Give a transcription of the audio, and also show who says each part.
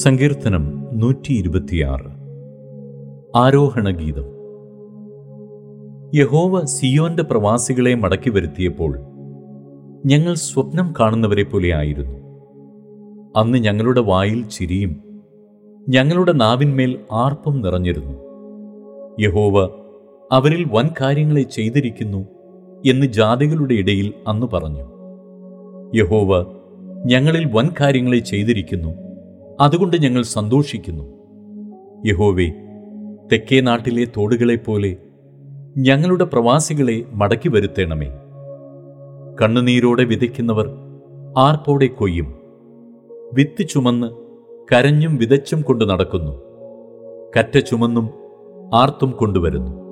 Speaker 1: സങ്കീർത്തനം നൂറ്റി ഇരുപത്തിയാറ് ആരോഹണഗീതം യഹോവ സിയോന്റെ പ്രവാസികളെ മടക്കി വരുത്തിയപ്പോൾ ഞങ്ങൾ സ്വപ്നം കാണുന്നവരെ പോലെ ആയിരുന്നു അന്ന് ഞങ്ങളുടെ വായിൽ ചിരിയും ഞങ്ങളുടെ നാവിന്മേൽ ആർപ്പും നിറഞ്ഞിരുന്നു യഹോവ അവരിൽ വൻ കാര്യങ്ങളെ ചെയ്തിരിക്കുന്നു എന്ന് ജാതികളുടെ ഇടയിൽ അന്ന് പറഞ്ഞു യഹോവ ഞങ്ങളിൽ വൻ കാര്യങ്ങളെ ചെയ്തിരിക്കുന്നു അതുകൊണ്ട് ഞങ്ങൾ സന്തോഷിക്കുന്നു യഹോവേ തെക്കേ നാട്ടിലെ തോടുകളെപ്പോലെ ഞങ്ങളുടെ പ്രവാസികളെ മടക്കി വരുത്തേണമേ കണ്ണുനീരോടെ വിതയ്ക്കുന്നവർ ആർപ്പോടെ കൊയ്യും വിത്ത് ചുമന്ന് കരഞ്ഞും വിതച്ചും കൊണ്ട് നടക്കുന്നു കറ്റ ചുമന്നും ആർത്തും കൊണ്ടുവരുന്നു